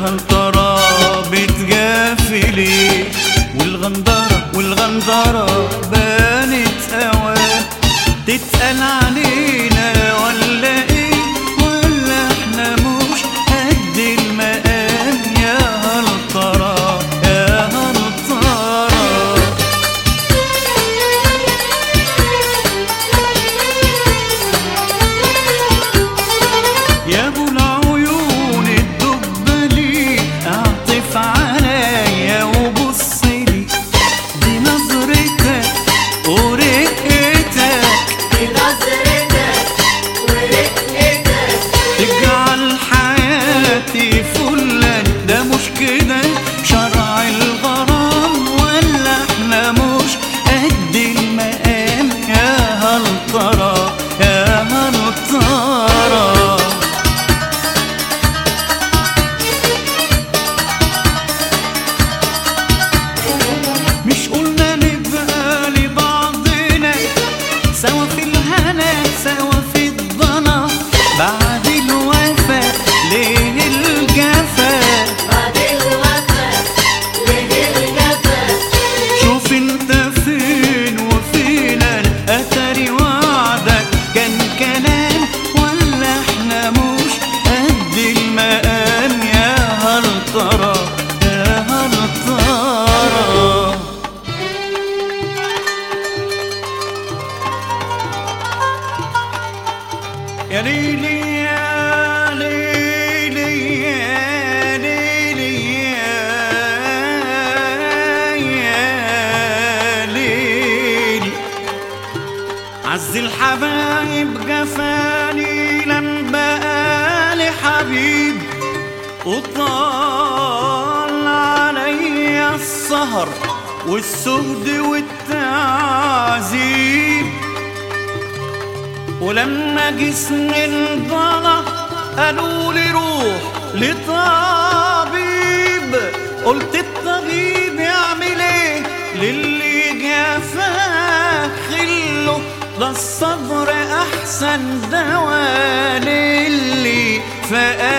هل ترى بتجافي ليه والغندرة والغندرة بانت اوان تتقال علينا ولا ايه ولا احنا مش قد المقام يا هل ترى يا هل ترى يا ابو العيون الدبلي اعطف عليا وبص لي دي نظرتك ورقتك بنظرتك ورقتك تجعل حياتي فلا ده مش كده شرع الغرام ولا احنا مش قد المقام يا هل ترى يا هل ترى مش قلنا نبقى لبعضنا سوا في الهنا سوا في الضنا بعد الوفا ليه الجفا بعد الوفا ليه الجفا شوف انت فين وفينا اتاري وعدك كان كلام ولا احنا مش قد المقام يا هل ترى يا هل ترى يا ليلي يا ليلي يا ليلي يا- يا ليلي عز الحبايب جفاني لم بقالي حبيب وطال علي السهر والسهد والتعذيب ولما جسمي انضلع قالوا لي روح لطبيب قلت الطبيب يعمل ايه للي جافاه خله ده الصبر احسن دواء للي فقال